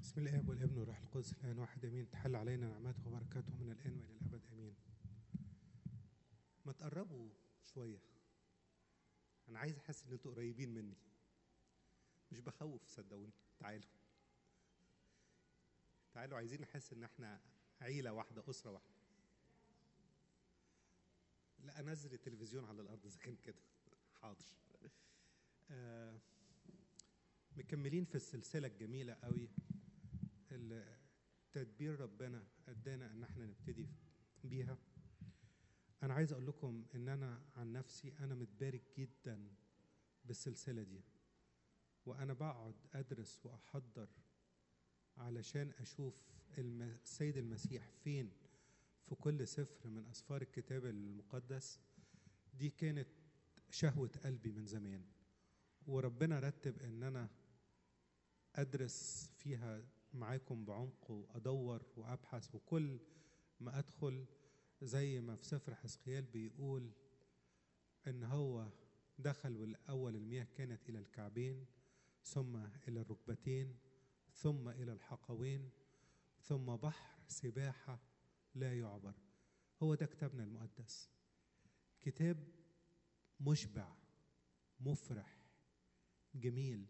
بسم الاب والابن والروح القدس الان واحد امين تحل علينا نعمته وبركاته من الان والى الابد امين ما تقربوا شويه انا عايز احس ان انتوا قريبين مني مش بخوف صدقوني تعالوا تعالوا عايزين نحس ان احنا عيله واحده اسره واحده لا انزل التلفزيون على الارض اذا كان كده حاضر آه مكملين في السلسله الجميله قوي اللي تدبير ربنا ادانا ان احنا نبتدي بيها انا عايز اقول لكم ان انا عن نفسي انا متبارك جدا بالسلسله دي وانا بقعد ادرس واحضر علشان اشوف الم- السيد المسيح فين في كل سفر من اسفار الكتاب المقدس دي كانت شهوه قلبي من زمان وربنا رتب ان انا ادرس فيها معاكم بعمق وادور وابحث وكل ما ادخل زي ما في سفر حزقيال بيقول ان هو دخل والاول المياه كانت الى الكعبين ثم الى الركبتين ثم الى الحقوين ثم بحر سباحه لا يعبر هو ده كتابنا المقدس كتاب مشبع مفرح جميل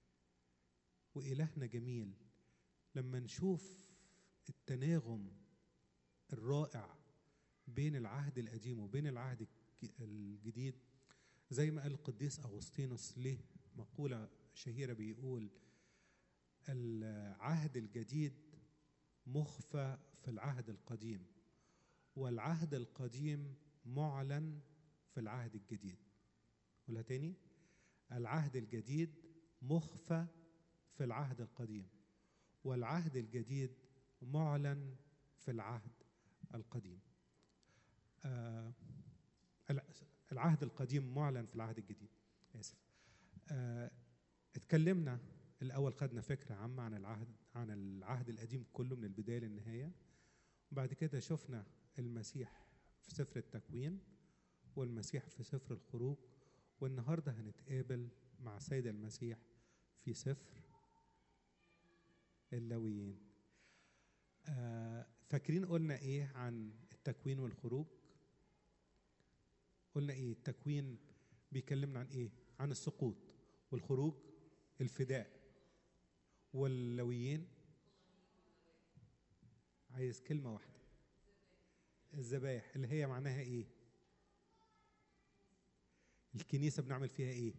وإلهنا جميل لما نشوف التناغم الرائع بين العهد القديم وبين العهد الج- الجديد زي ما قال القديس أغسطينوس ليه مقولة شهيرة بيقول العهد الجديد مخفى في العهد القديم والعهد القديم معلن في العهد الجديد قولها تاني العهد الجديد مخفى في العهد القديم والعهد الجديد معلن في العهد القديم آه الع- العهد القديم معلن في العهد الجديد اسف آه اتكلمنا الاول خدنا فكره عامه عن العهد عن العهد القديم كله من البدايه للنهايه وبعد كده شفنا المسيح في سفر التكوين والمسيح في سفر الخروج والنهارده هنتقابل مع السيد المسيح في سفر اللاويين آه فاكرين قلنا ايه عن التكوين والخروج قلنا ايه التكوين بيكلمنا عن ايه عن السقوط والخروج الفداء واللويين عايز كلمة واحدة الذبايح اللي هي معناها ايه الكنيسة بنعمل فيها ايه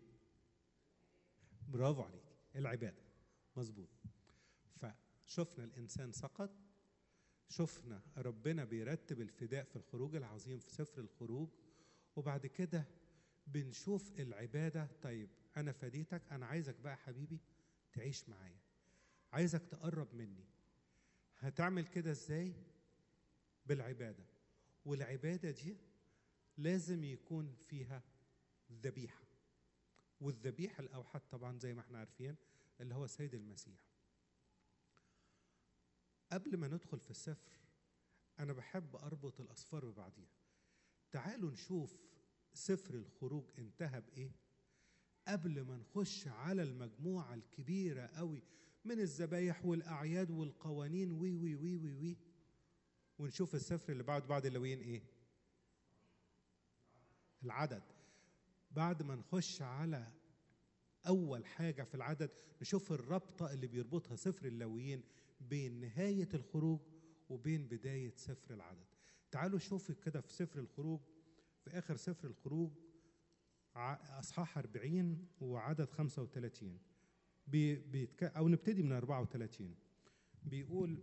برافو عليك العبادة مظبوط فشفنا الإنسان سقط شفنا ربنا بيرتب الفداء في الخروج العظيم في سفر الخروج وبعد كده بنشوف العبادة طيب أنا فديتك أنا عايزك بقى حبيبي تعيش معايا عايزك تقرب مني هتعمل كده ازاي بالعبادة والعبادة دي لازم يكون فيها ذبيحة والذبيحة الأوحد طبعا زي ما احنا عارفين اللي هو سيد المسيح قبل ما ندخل في السفر أنا بحب أربط الأسفار ببعضيها تعالوا نشوف سفر الخروج انتهى بإيه قبل ما نخش على المجموعة الكبيرة قوي من الذبايح والأعياد والقوانين وي وي وي وي وي ونشوف السفر اللي بعد بعد اللويين إيه العدد بعد ما نخش على أول حاجة في العدد نشوف الرابطة اللي بيربطها سفر اللاويين بين نهاية الخروج وبين بداية سفر العدد تعالوا شوفوا كده في سفر الخروج في آخر سفر الخروج ع- أصحاح 40 وعدد 35 بي بيتك... أو نبتدي من 34 بيقول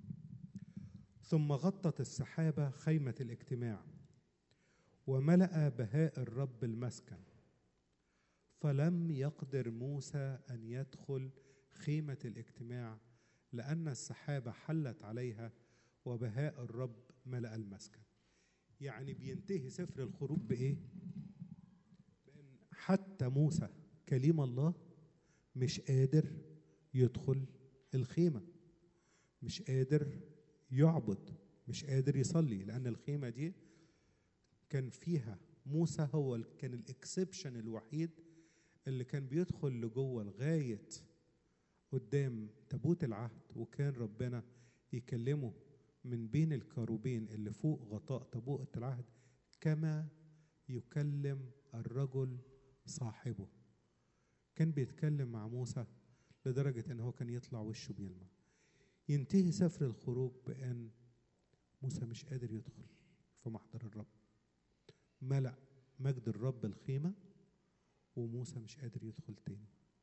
ثم غطت السحابة خيمة الاجتماع وملأ بهاء الرب المسكن فلم يقدر موسى ان يدخل خيمه الاجتماع لان السحابه حلت عليها وبهاء الرب ملا المسكن يعني بينتهي سفر الخروج بايه بان حتى موسى كليم الله مش قادر يدخل الخيمه مش قادر يعبد مش قادر يصلي لان الخيمه دي كان فيها موسى هو ال- كان الاكسبشن الوحيد اللي كان بيدخل لجوه لغايه قدام تابوت العهد وكان ربنا يكلمه من بين الكروبين اللي فوق غطاء تابوت العهد كما يكلم الرجل صاحبه كان بيتكلم مع موسى لدرجة ان هو كان يطلع وشه بيلمع ينتهي سفر الخروج بان موسى مش قادر يدخل في محضر الرب ملأ مجد الرب الخيمة وموسى مش قادر يدخل تاني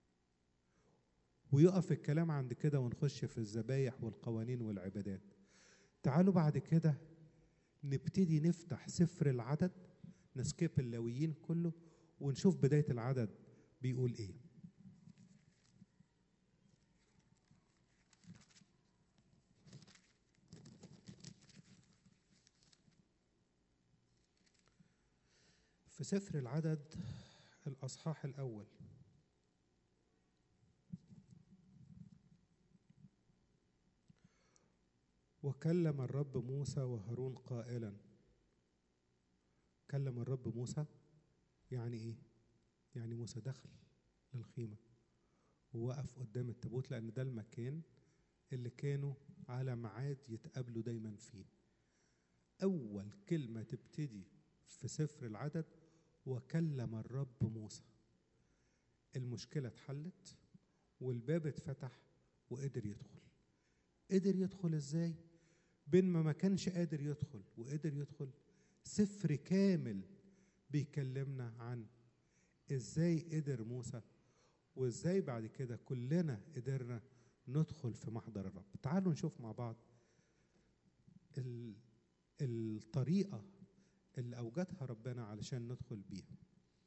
ويقف الكلام عند كده ونخش في الذبايح والقوانين والعبادات تعالوا بعد كده نبتدي نفتح سفر العدد نسكيب اللاويين كله ونشوف بداية العدد بيقول ايه في سفر العدد الأصحاح الأول وكلم الرب موسى وهارون قائلا كلم الرب موسى يعني ايه يعني موسى دخل للخيمة ووقف قدام التابوت لأن ده المكان اللي كانوا على ميعاد يتقابلوا دايما فيه أول كلمة تبتدي في سفر العدد وكلم الرب موسى المشكلة اتحلت والباب اتفتح وقدر يدخل قدر يدخل ازاي بين ما ما كانش قادر يدخل وقدر يدخل سفر كامل بيكلمنا عن ازاي قدر موسى وازاي بعد كده كلنا قدرنا ندخل في محضر الرب تعالوا نشوف مع بعض ال- الطريقة اللي أوجدها ربنا علشان ندخل بيها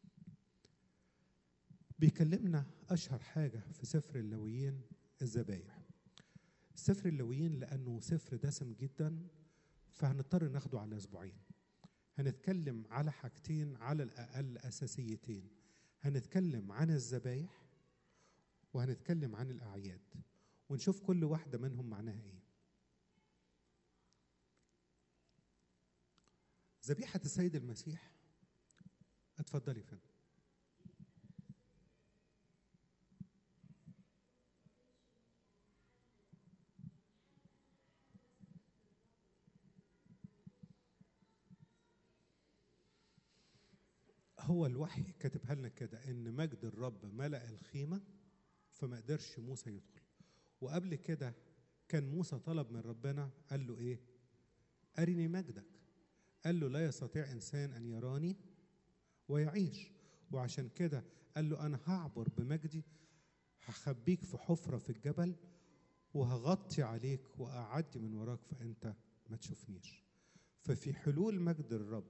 بيكلمنا أشهر حاجة في سفر اللويين الذبايح سفر اللويين لأنه سفر دسم جدا فهنضطر ناخده على أسبوعين هنتكلم على حاجتين على الأقل أساسيتين هنتكلم عن الذبايح وهنتكلم عن الأعياد ونشوف كل واحدة منهم معناها إيه ذبيحة السيد المسيح اتفضلي فندم هو الوحي كاتبها لنا كده ان مجد الرب ملأ الخيمة فما قدرش موسى يدخل وقبل كده كان موسى طلب من ربنا قال له ايه أرني مجدك قال له لا يستطيع إنسان أن يراني ويعيش وعشان كده قال له أنا هعبر بمجدي هخبيك في حفرة في الجبل وهغطي عليك وأعدي من وراك فأنت ما تشوفنيش ففي حلول مجد الرب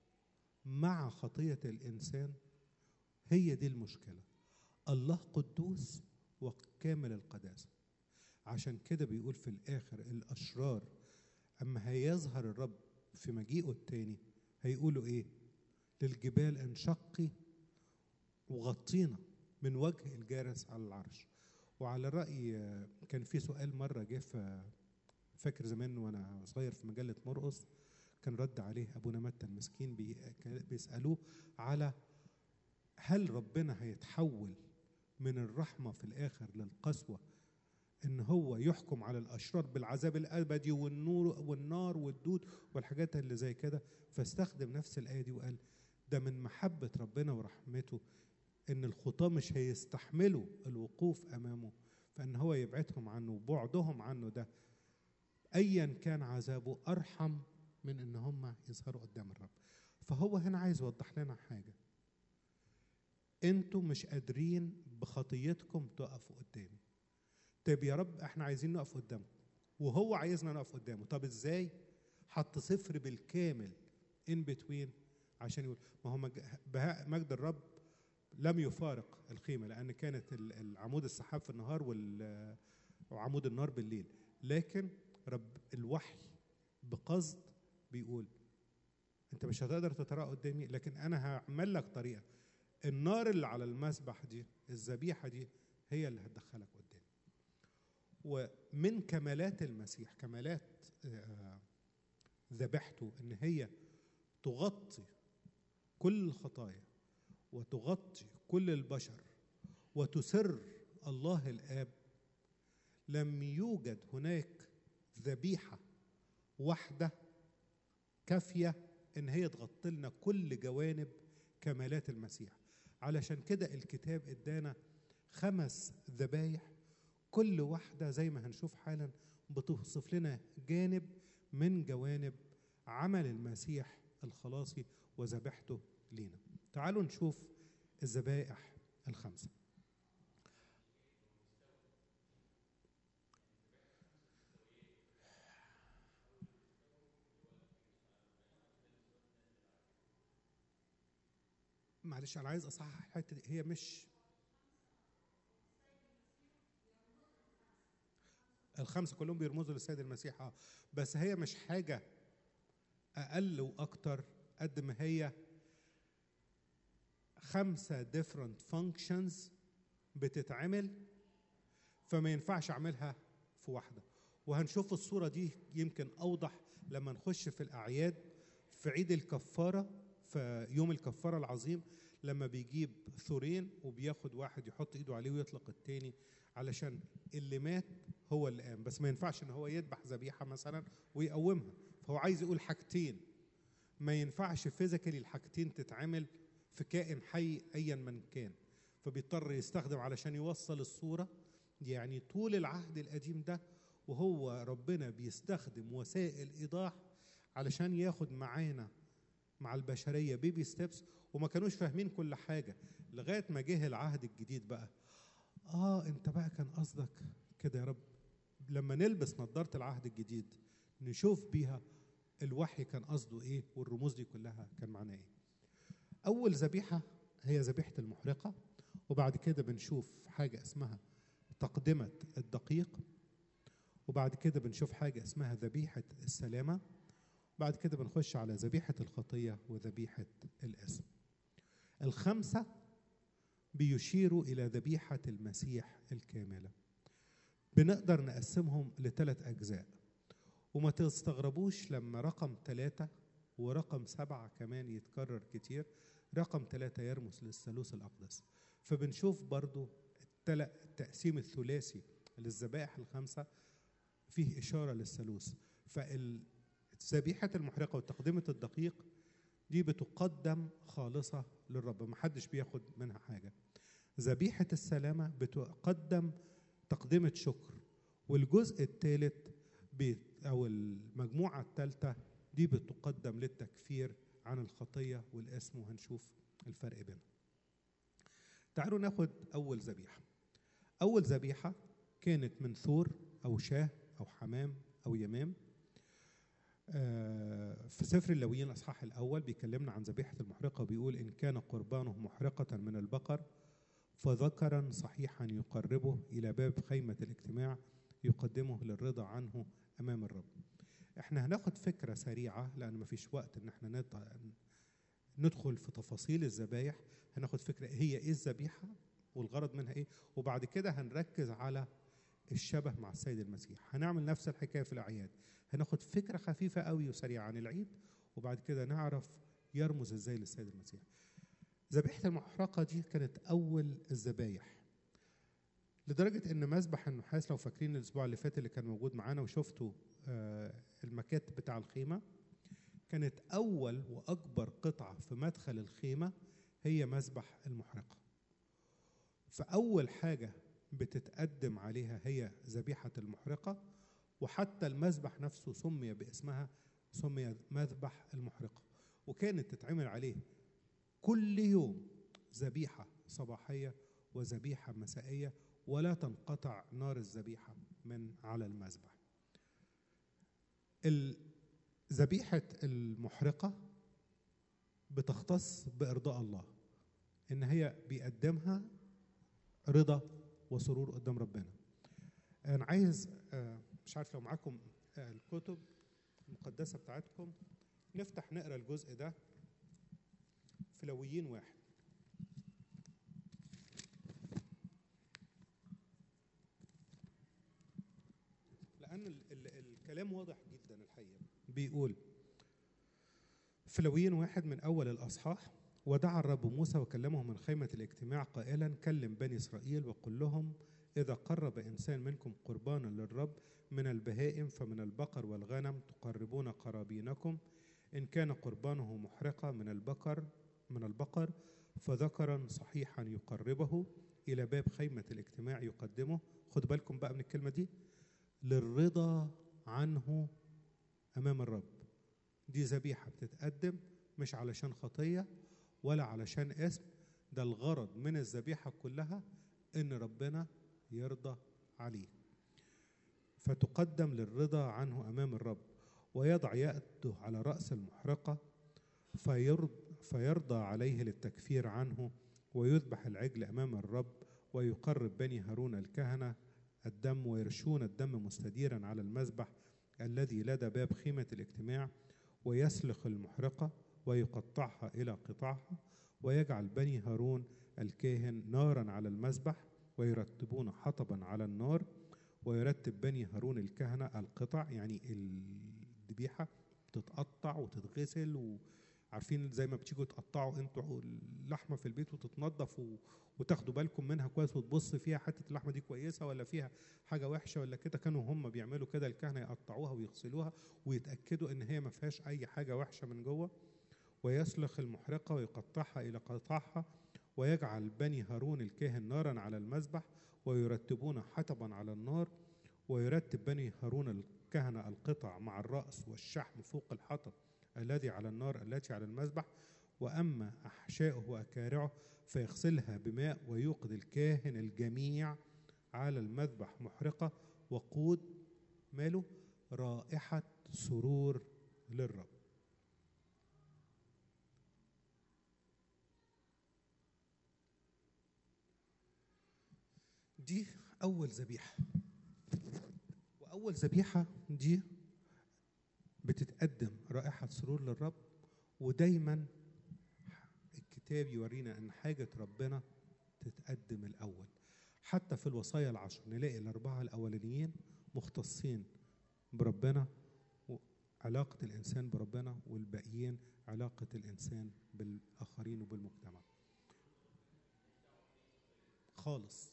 مع خطية الإنسان هي دي المشكلة الله قدوس وكامل القداسة عشان كده بيقول في الآخر الأشرار أما هيظهر الرب في مجيئه التاني هيقولوا إيه للجبال انشقي وغطينا من وجه الجالس على العرش وعلى رأي آه، كان في سؤال مرة جه في فاكر زمان وأنا صغير في مجلة مرقص كان رد عليه أبونا متى المسكين بي- كان بيسألوه على هل ربنا هيتحول من الرحمة في الآخر للقسوة إن هو يحكم على الأشرار بالعذاب الأبدي والنور والنار والدود والحاجات اللي زي كده فاستخدم نفس الآية دي وقال ده من محبة ربنا ورحمته إن الخطاة مش هيستحملوا الوقوف أمامه فإن هو يبعدهم عنه وبعدهم عنه ده أيا كان عذابه أرحم من إن هم يظهروا قدام الرب فهو هنا عايز يوضح لنا حاجة انتوا مش قادرين بخطيتكم تقفوا قدامي طيب يا رب احنا عايزين نقف قدامه وهو عايزنا نقف قدامه طب ازاي حط صفر بالكامل ان بتوين عشان يقول ما هو مج- بهاء مجد الرب لم يفارق الخيمه لان كانت ال- العمود السحاب في النهار وال- وعمود النار بالليل لكن رب الوحي بقصد بيقول انت مش هتقدر تتراءى قدامي لكن انا هعمل لك طريقه النار اللي على المسبح دي الذبيحه دي هي اللي هتدخلك قدامي ومن كمالات المسيح كمالات آه، ذبيحته ان هي تغطي كل الخطايا وتغطي كل البشر وتسر الله الاب لم يوجد هناك ذبيحة واحدة كافية إن هي تغطي لنا كل جوانب كمالات المسيح علشان كده الكتاب ادانا خمس ذبايح كل واحدة زي ما هنشوف حالا بتوصف لنا جانب من جوانب عمل المسيح الخلاصي وذبيحته لينا تعالوا نشوف الذبائح الخمسة معلش انا عايز اصحح الحته دي هي مش الخمسه كلهم بيرمزوا للسيد المسيح اه بس هي مش حاجه اقل واكتر قد ما هي خمسه different functions بتتعمل فما ينفعش اعملها في واحده وهنشوف الصوره دي يمكن اوضح لما نخش في الاعياد في عيد الكفاره في يوم الكفاره العظيم لما بيجيب ثورين وبياخد واحد يحط ايده عليه ويطلق التاني علشان اللي مات هو اللي قام بس ما ينفعش ان هو يذبح ذبيحه مثلا ويقومها فهو عايز يقول حاجتين ما ينفعش فيزيكالي الحاجتين تتعمل في كائن حي ايا من كان فبيضطر يستخدم علشان يوصل الصوره يعني طول العهد القديم ده وهو ربنا بيستخدم وسائل ايضاح علشان ياخد معانا مع البشريه بيبي ستيبس وما كانوش فاهمين كل حاجه لغايه ما جه العهد الجديد بقى اه انت بقى كان قصدك كده يا رب لما نلبس نظاره العهد الجديد نشوف بيها الوحي كان قصده ايه والرموز دي كلها كان معناها ايه اول ذبيحه هي ذبيحه المحرقه وبعد كده بنشوف حاجه اسمها تقدمه الدقيق وبعد كده بنشوف حاجه اسمها ذبيحه السلامه بعد كده بنخش على ذبيحه الخطيه وذبيحه الاسم الخمسه بيشيروا الى ذبيحه المسيح الكامله بنقدر نقسمهم لثلاث اجزاء وما تستغربوش لما رقم ثلاثة ورقم سبعة كمان يتكرر كتير رقم ثلاثة يرمز للثالوث الأقدس فبنشوف برضو التقسيم الثلاثي للذبائح الخمسة فيه إشارة للثالوث فالذبيحة المحرقة وتقدمة الدقيق دي بتقدم خالصة للرب محدش بياخد منها حاجة ذبيحة السلامة بتقدم تقدمة شكر والجزء الثالث أو المجموعة الثالثة دي بتقدم للتكفير عن الخطية والاسم وهنشوف الفرق بينهم تعالوا ناخد أول ذبيحة أول ذبيحة كانت من ثور أو شاه أو حمام أو يمام في سفر اللويين الأصحاح الأول بيكلمنا عن ذبيحة المحرقة بيقول إن كان قربانه محرقة من البقر فذكرا صحيحا يقربه إلى باب خيمة الاجتماع يقدمه للرضا عنه امام الرب احنا هناخد فكره سريعه لان مفيش وقت ان احنا ندخل في تفاصيل الذبايح هناخد فكره هي ايه الذبيحه والغرض منها ايه وبعد كده هنركز على الشبه مع السيد المسيح هنعمل نفس الحكايه في الاعياد هناخد فكره خفيفه قوي وسريعه عن العيد وبعد كده نعرف يرمز ازاي للسيد المسيح ذبيحه المحرقه دي كانت اول الذبايح لدرجة إن مسبح النحاس لو فاكرين الأسبوع اللي فات اللي كان موجود معانا وشفتوا آه المكات بتاع الخيمة كانت أول وأكبر قطعة في مدخل الخيمة هي مسبح المحرقة فأول حاجة بتتقدم عليها هي ذبيحة المحرقة وحتى المذبح نفسه سمي باسمها سمي مذبح المحرقة وكانت تتعمل عليه كل يوم ذبيحة صباحية وذبيحة مسائية ولا تنقطع نار الذبيحة من على المذبح ذبيحة المحرقة بتختص بإرضاء الله إن هي بيقدمها رضا وسرور قدام ربنا أنا عايز مش عارف لو معاكم الكتب المقدسة بتاعتكم نفتح نقرا الجزء ده في لويين واحد لأن ال ال الكلام واضح جدا الحقيقة بيقول في لويين واحد من أول الأصحاح ودعا الرب موسى وكلمه من خيمة الاجتماع قائلا كلم بني إسرائيل وقل لهم إذا قرب إنسان منكم قربانا للرب من البهائم فمن البقر والغنم تقربون قرابينكم إن كان قربانه محرقة من البقر من البقر فذكرا صحيحا يقربه إلى باب خيمة الاجتماع يقدمه خدوا بالكم بقى من الكلمة دي للرضا عنه أمام الرب دي ذبيحة بتتقدم مش علشان خطية ولا علشان اسم ده الغرض من الذبيحة كلها إن ربنا يرضى عليه فتقدم للرضا عنه أمام الرب ويضع يده على رأس المحرقة فيرضى, فيرضى عليه للتكفير عنه ويذبح العجل أمام الرب ويقرب بني هارون الكهنة الدم ويرشون الدم مستديرا على المذبح الذي لدى باب خيمة الاجتماع ويسلخ المحرقة ويقطعها إلى قطعها ويجعل بني هارون الكاهن نارا على المذبح ويرتبون حطبا على النار ويرتب بني هارون الكهنة القطع يعني الذبيحة بتتقطع وتتغسل وعارفين زي ما بتيجوا تقطعوا انتوا اللحمة في البيت وتتنضف و... وتاخدوا بالكم منها كويس وتبص فيها حتة اللحمة دي كويسة ولا فيها حاجة وحشة ولا كده كانوا هم بيعملوا كده الكهنة يقطعوها ويغسلوها ويتأكدوا إن هي ما فيهاش أي حاجة وحشة من جوه ويسلخ المحرقة ويقطعها إلى قطعها ويجعل بني هارون الكاهن نارا على المذبح ويرتبون حطبا على النار ويرتب بني هارون الكهنة القطع مع الرأس والشحم فوق الحطب الذي على النار التي على المذبح وأما أحشاؤه وأكارعه فيغسلها بماء ويوقد الكاهن الجميع على المذبح محرقة وقود ماله رائحة سرور للرب دي أول ذبيحة وأول ذبيحة دي بتتقدم رائحة سرور للرب ودايما الكتاب يورينا أن حاجة ربنا تتقدم الأول حتى في الوصايا العشر نلاقي الأربعة الأولانيين مختصين بربنا علاقة الإنسان بربنا والباقيين علاقة الإنسان بالآخرين وبالمجتمع خالص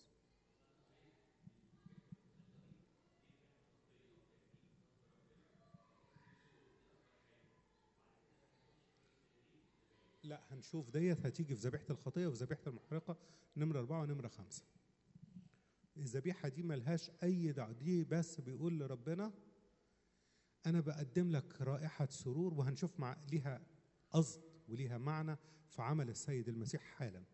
لا هنشوف ديت هتيجي في ذبيحة الخطية وفي ذبيحة المحرقة نمرة أربعة ونمرة خمسة الذبيحة دي ملهاش أي دعوة دي بس بيقول لربنا أنا بقدم لك رائحة سرور وهنشوف مع ليها قصد وليها معنى في عمل السيد المسيح حالا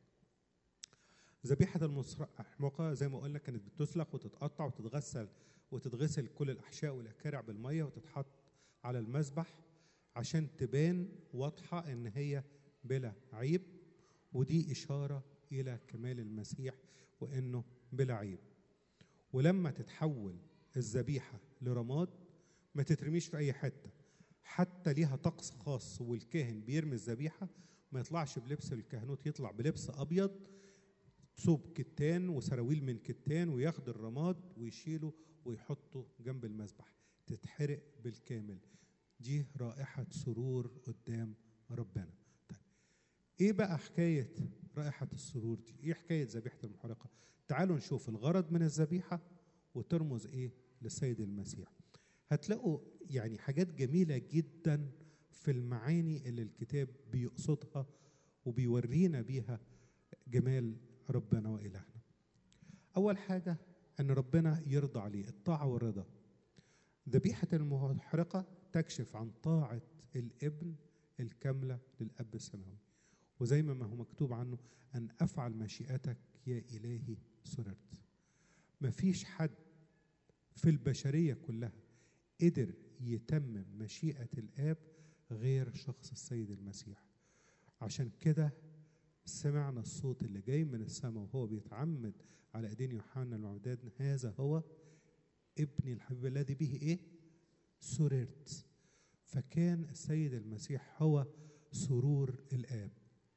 ذبيحة المحرقة زي ما قلنا كانت بتسلخ وتتقطع وتتغسل وتتغسل كل الأحشاء والأكارع بالمية وتتحط على المذبح عشان تبان واضحة إن هي بلا عيب ودي إشارة إلى كمال المسيح وإنه بلا عيب ولما تتحول الذبيحة لرماد ما تترميش في أي حتة حتى ليها طقس خاص والكاهن بيرمي الذبيحة ما يطلعش بلبس الكهنوت يطلع بلبس أبيض ثوب كتان وسراويل من كتان وياخد الرماد ويشيله ويحطه جنب المذبح تتحرق بالكامل دي رائحة سرور قدام ربنا طيب ايه بقى حكاية رائحة السرور دي ايه حكاية ذبيحة المحرقة تعالوا نشوف الغرض من الذبيحة وترمز ايه للسيد المسيح هتلاقوا يعني حاجات جميلة جدا في المعاني اللي الكتاب بيقصدها وبيورينا بيها جمال ربنا وإلهنا أول حاجة أن ربنا يرضى عليه الطاعة والرضا ذبيحة المحرقة تكشف عن طاعة الابن الكاملة للأب السماوي وزي ما هو مكتوب عنه أن أفعل مشيئتك يا إلهي سررت مفيش حد في البشرية كلها قدر يتمم مشيئة الآب غير شخص السيد المسيح عشان كده سمعنا الصوت اللي جاي من السماء وهو بيتعمد على ايدين يوحنا المعداد هذا هو ابني الحبيب الذي به ايه سررت فكان السيد المسيح هو سرور الاب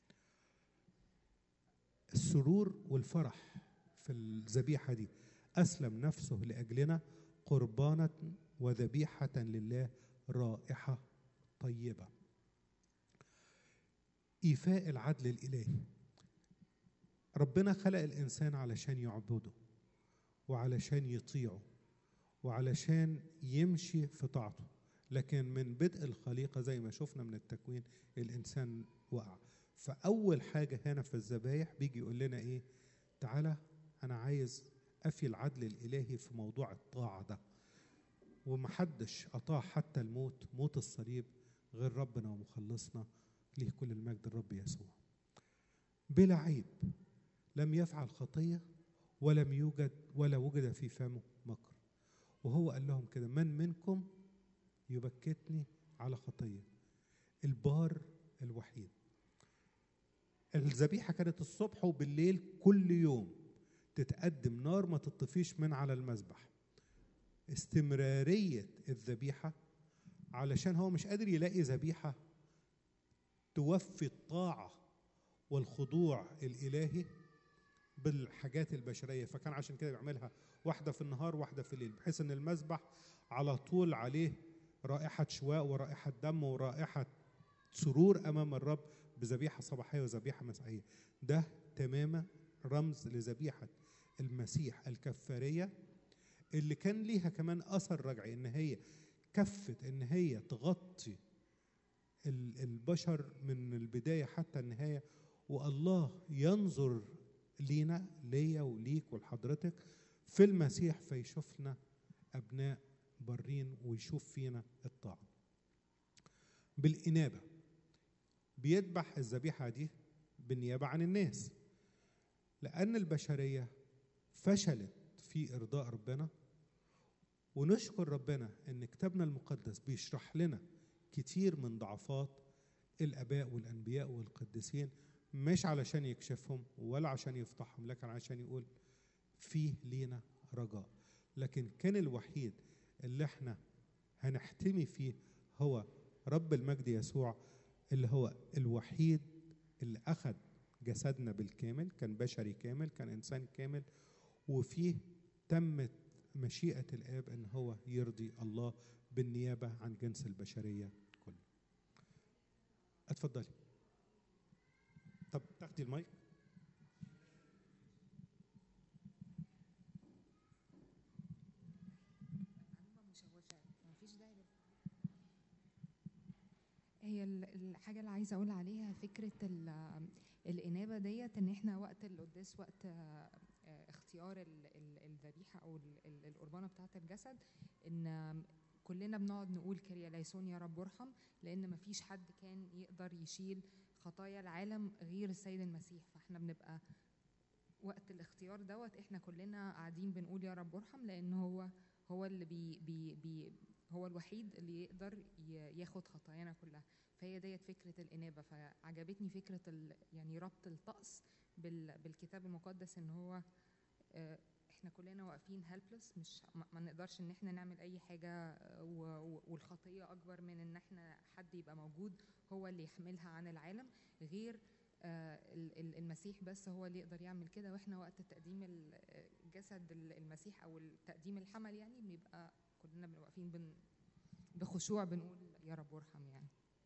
السرور والفرح في الذبيحه دي اسلم نفسه لاجلنا قربانه وذبيحه لله رائحه طيبه ايفاء العدل الالهي ربنا خلق الانسان علشان يعبده وعلشان يطيعه وعلشان يمشي في طاعته لكن من بدء الخليقة زي ما شفنا من التكوين الإنسان وقع فأول حاجة هنا في الذبايح بيجي يقول لنا إيه تعالى أنا عايز أفي العدل الإلهي في موضوع الطاعة ده ومحدش أطاع حتى الموت موت الصليب غير ربنا ومخلصنا ليه كل المجد الرب يسوع بلا عيب لم يفعل خطية ولم يوجد ولا وجد في فمه مكر وهو قال لهم كده من منكم يبكتني على خطية البار الوحيد الذبيحة كانت الصبح وبالليل كل يوم تتقدم نار ما تطفيش من على المذبح استمرارية الذبيحة علشان هو مش قادر يلاقي ذبيحة توفي الطاعة والخضوع الإلهي بالحاجات البشرية فكان عشان كده بيعملها واحدة في النهار واحدة في الليل بحيث إن المذبح على طول عليه رائحة شواء ورائحة دم ورائحة سرور أمام الرب بذبيحة صباحية وذبيحة مسائية ده تماما رمز لذبيحة المسيح الكفارية اللي كان ليها كمان أثر رجعي إن هي كفت إن هي تغطي البشر من البداية حتى النهاية والله ينظر لينا ليا وليك ولحضرتك في المسيح فيشوفنا أبناء برين ويشوف فينا الطاعة بالإنابة بيذبح الذبيحة دي بالنيابة عن الناس لأن البشرية فشلت في إرضاء ربنا ونشكر ربنا إن كتابنا المقدس بيشرح لنا كتير من ضعفات الآباء والأنبياء والقديسين مش علشان يكشفهم ولا عشان يفضحهم لكن عشان يقول فيه لينا رجاء لكن كان الوحيد اللي احنا هنحتمي فيه هو رب المجد يسوع اللي هو الوحيد اللي أخذ جسدنا بالكامل كان بشري كامل كان إنسان كامل وفيه تمت مشيئة الآب إن هو يرضي الله بالنيابة عن جنس البشرية كله اتفضلي طب تاخدي المايك معلومة مشوشة مفيش داعي لل- هي ال- الحاجة اللي عايزة أقول عليها فكرة ال- الإنابة ديت إن إحنا وقت القداس وقت آه، آه، اختيار ال- ال- الذبيحة أو ال- ال- القربانة بتاعة الجسد إن آم، كلنا بنقعد نقول كريا ليسون يا رب ارحم لأن مفيش حد كان يقدر يشيل خطايا العالم غير السيد المسيح فإحنا بنبقى وقت الاختيار دوت احنا كلنا قاعدين بنقول يا رب ارحم لان هو هو اللي بي بي بي هو الوحيد اللي يقدر ي- ياخد خطايانا كلها فهي ديت فكره الانابه فعجبتني فكره ال يعني ربط الطقس بال بالكتاب المقدس ان هو آه، احنا كلنا واقفين هيلبلس مش ما ما نقدرش ان احنا نعمل اي حاجه آه، و- و- والخطيه اكبر من ان احنا حد يبقى موجود هو اللي يحملها عن العالم غير آه، ال- ال- المسيح بس هو اللي يقدر يعمل كده واحنا وقت تقديم ال- آه، جسد ال- المسيح او تقديم الحمل يعني بنبقى كلنا بنبقى واقفين بن بخشوع بنقول يا رب ارحم يعني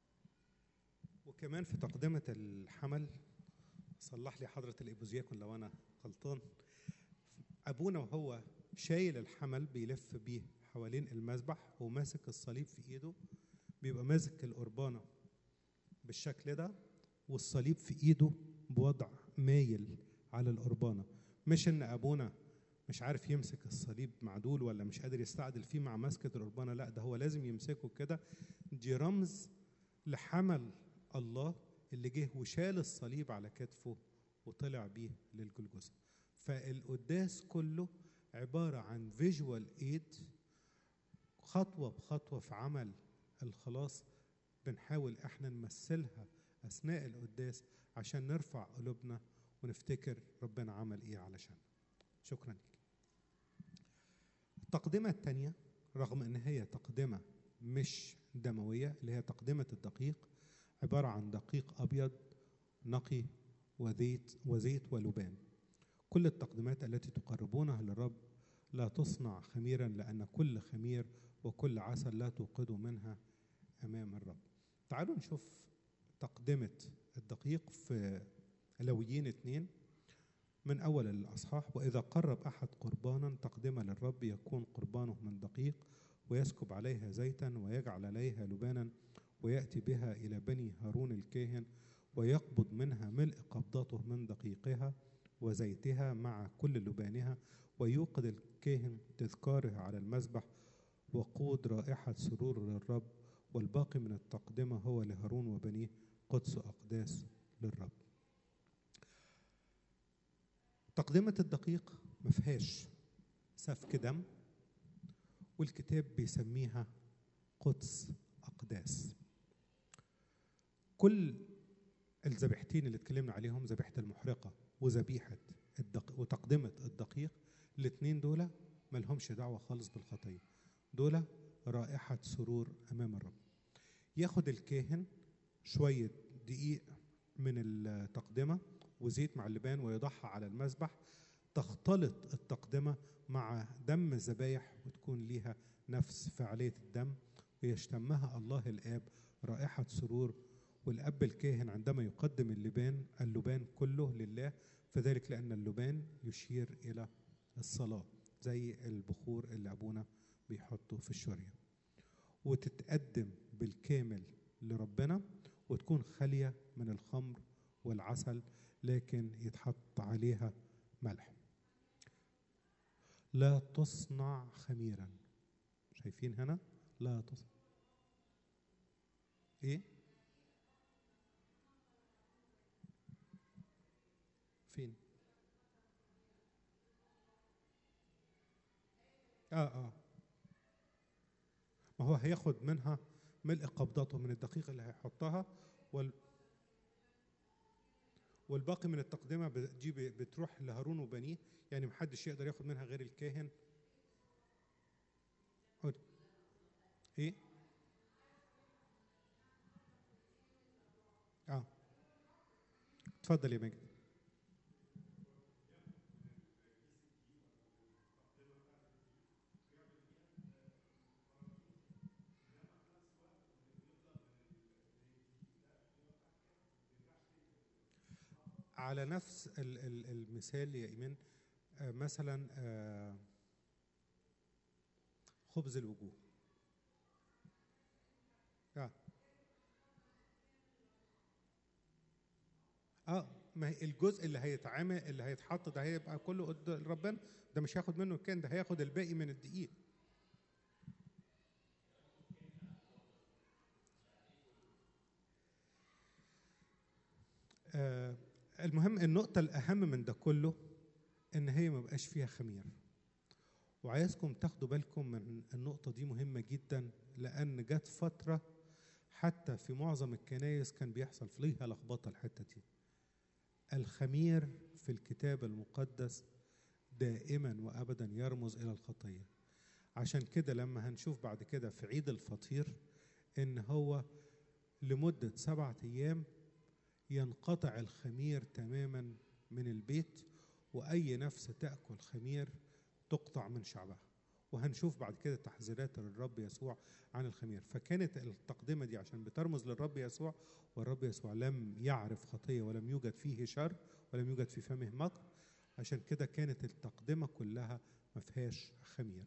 وكمان في تقدمة الحمل صلح لي حضرة الإبوزياكون لو أنا غلطان أبونا وهو شايل الحمل بيلف بيه حوالين المذبح وماسك الصليب في إيده بيبقى ماسك القربانة بالشكل ده والصليب في إيده بوضع مايل على القربانة مش إن أبونا مش عارف يمسك الصليب معدول ولا مش قادر يستعدل فيه مع مسكة القربانة لا ده هو لازم يمسكه كده دي رمز لحمل الله اللي جه وشال الصليب على كتفه وطلع بيه للجلجثة فالقداس كله عبارة عن فيجوال ايد خطوة بخطوة في عمل الخلاص بنحاول احنا نمثلها أثناء القداس عشان نرفع قلوبنا ونفتكر ربنا عمل ايه علشان شكرا لك التقدمة الثانية رغم ان هي تقدمة مش دموية اللي هي تقدمة الدقيق عبارة عن دقيق أبيض نقي وزيت وزيت ولبان كل التقديمات التي تقربونها للرب لا تصنع خميرا لأن كل خمير وكل عسل لا توقدوا منها أمام الرب تعالوا نشوف تقدمة الدقيق في لويين اتنين من أول الأصحاح وإذا قرب أحد قربانا تقدمه للرب يكون قربانه من دقيق ويسكب عليها زيتا ويجعل عليها لبانا ويأتي بها إلى بني هارون الكاهن ويقبض منها ملء قبضته من دقيقها وزيتها مع كل لبانها ويوقد الكاهن تذكاره على المذبح وقود رائحة سرور للرب والباقي من التقدمة هو لهارون وبنيه قدس أقداس للرب تقدمة الدقيق ما فيهاش سفك دم والكتاب بيسميها قدس أقداس كل الذبيحتين اللي اتكلمنا عليهم ذبيحة المحرقة وذبيحة الدق... وتقدمة الدقيق الاثنين دول ملهمش دعوة خالص بالخطية دول رائحة سرور أمام الرب ياخد الكاهن شوية دقيق من التقدمة وزيت مع اللبان ويضعها على المذبح تختلط التقدمة مع دم الذبايح وتكون ليها نفس فعالية الدم ويشتمها الله الآب رائحة سرور والأب الكاهن عندما يقدم اللبان اللبان كله لله فذلك لأن اللبان يشير إلى الصلاة زي البخور اللي أبونا بيحطه في الشورية وتتقدم بالكامل لربنا وتكون خالية من الخمر والعسل لكن يتحط عليها ملح لا تصنع خميرا شايفين هنا لا تصنع ايه فين اه اه ما هو هياخد منها ملء قبضته من الدقيق اللي هيحطها وال والباقي من التقدمة دي بتروح لهارون وبنيه يعني محدش يقدر ياخد منها غير الكاهن قول. ايه اه اتفضل يا مجد على نفس ال- ال- المثال يا إيمان آه، مثلا آه، خبز الوجوه اه اه ما هي الجزء اللي هيتعمل اللي هيتحط ده هيبقى كله قدام ربنا ده مش هياخد منه الكان ده هياخد الباقي من الدقيق آه المهم النقطة الأهم من ده كله إن هي ما بقاش فيها خمير وعايزكم تاخدوا بالكم من النقطة دي مهمة جدا لأن جت فترة حتى في معظم الكنايس كان بيحصل فيها لخبطة الحتة دي الخمير في الكتاب المقدس دائما وأبدا يرمز إلى الخطية عشان كده لما هنشوف بعد كده في عيد الفطير إن هو لمدة سبعة أيام ينقطع الخمير تماما من البيت واي نفس تاكل خمير تقطع من شعبها وهنشوف بعد كده تحذيرات للرب يسوع عن الخمير فكانت التقدمه دي عشان بترمز للرب يسوع والرب يسوع لم يعرف خطيه ولم يوجد فيه شر ولم يوجد في فمه مكر عشان كده كانت التقدمه كلها ما فيهاش خمير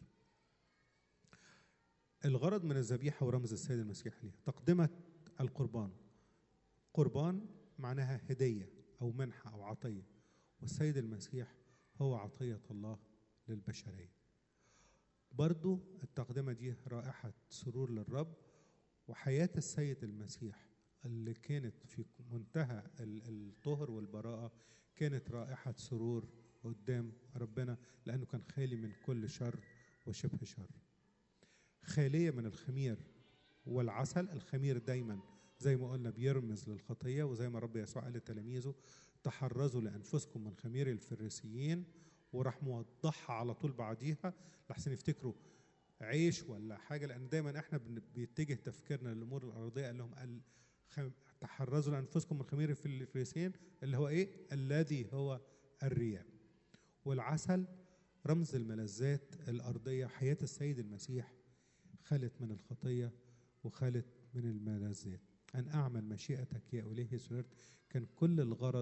الغرض من الذبيحه ورمز السيد المسيح ليها تقدمه القربان قربان معناها هدية أو منحة أو عطية والسيد المسيح هو عطية الله للبشرية برضو التقدمة دي رائحة سرور للرب وحياة السيد المسيح اللي كانت في منتهى الطهر والبراءة كانت رائحة سرور قدام ربنا لأنه كان خالي من كل شر وشبه شر خالية من الخمير والعسل الخمير دايما زي ما قلنا بيرمز للخطية وزي ما رب يسوع قال لتلاميذه تحرزوا لأنفسكم من خمير الفريسيين وراح موضحها على طول بعديها لحسن يفتكروا عيش ولا حاجة لأن دايما احنا بيتجه تفكيرنا للأمور الأرضية قال لهم قال تحرزوا لأنفسكم من خمير الفريسيين اللي هو إيه؟ الذي هو الرياء والعسل رمز الملذات الأرضية حياة السيد المسيح خلت من الخطية وخلت من الملذات أن أعمل مشيئتك يا إلهي سررت كان كل الغرض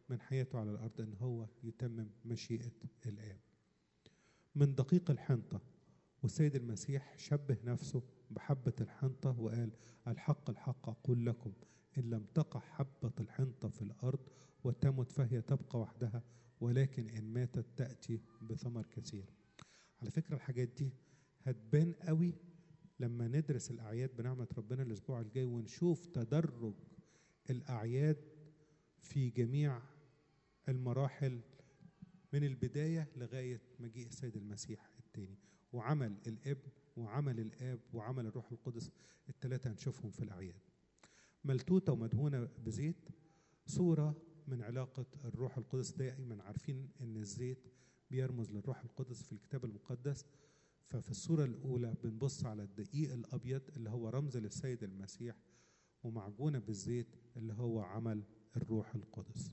من حياته على الأرض إن هو يتمم مشيئة الآب من دقيق الحنطة والسيد المسيح شبه نفسه بحبة الحنطة وقال الحق الحق أقول لكم إن لم تقع حبة الحنطة في الأرض وتمت فهي تبقى وحدها ولكن إن ماتت تأتي بثمر كثير على فكرة الحاجات دي هتبان قوي لما ندرس الأعياد بنعمة ربنا الأسبوع الجاي ونشوف تدرج الأعياد في جميع المراحل من البداية لغاية مجيء السيد المسيح التاني وعمل الابن وعمل الآب وعمل الروح القدس الثلاثة هنشوفهم في الأعياد ملتوتة ومدهونة بزيت صورة من علاقة الروح القدس دائما عارفين إن الزيت بيرمز للروح القدس في الكتاب المقدس ففي الصورة الأولى بنبص على الدقيق الأبيض اللي هو رمز للسيد المسيح ومعجونة بالزيت اللي هو عمل الروح القدس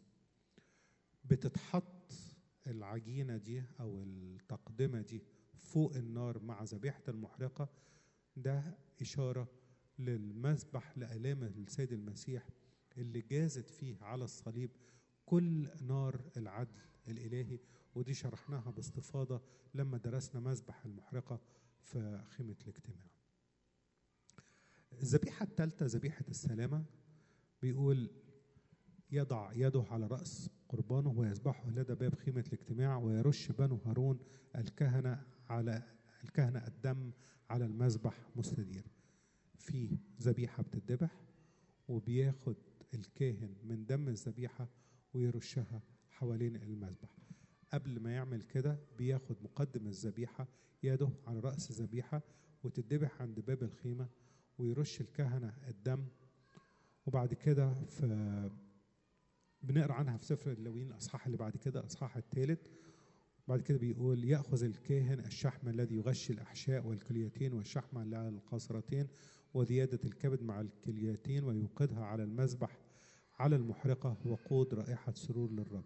بتتحط العجينة دي أو التقدمة دي فوق النار مع ذبيحة المحرقة ده إشارة للمذبح لآلام السيد المسيح اللي جازت فيه على الصليب كل نار العدل الإلهي ودي شرحناها باستفاضة لما درسنا مذبح المحرقة في خيمة الاجتماع الذبيحة الثالثة ذبيحة السلامة بيقول يضع يده على رأس قربانه ويذبحه لدى باب خيمة الاجتماع ويرش بنو هارون الكهنة على الكهنة الدم على المذبح مستدير في ذبيحة بتذبح وبياخد الكاهن من دم الذبيحة ويرشها حوالين المذبح قبل ما يعمل كده بياخد مقدم الذبيحة يده على رأس الذبيحة وتتذبح عند باب الخيمة ويرش الكهنة الدم وبعد كده في بنقرا عنها في سفر اللاويين الاصحاح اللي بعد كده الاصحاح الثالث بعد كده بيقول ياخذ الكاهن الشحم الذي يغشي الاحشاء والكليتين والشحم اللي على القاصرتين وزياده الكبد مع الكليتين ويوقدها على المذبح على المحرقه وقود رائحه سرور للرب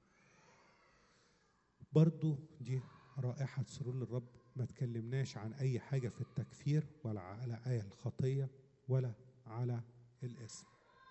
برضو دي رائحه سرور للرب ما تكلمناش عن اي حاجه في التكفير ولا على ايه الخطيه ولا على الاسم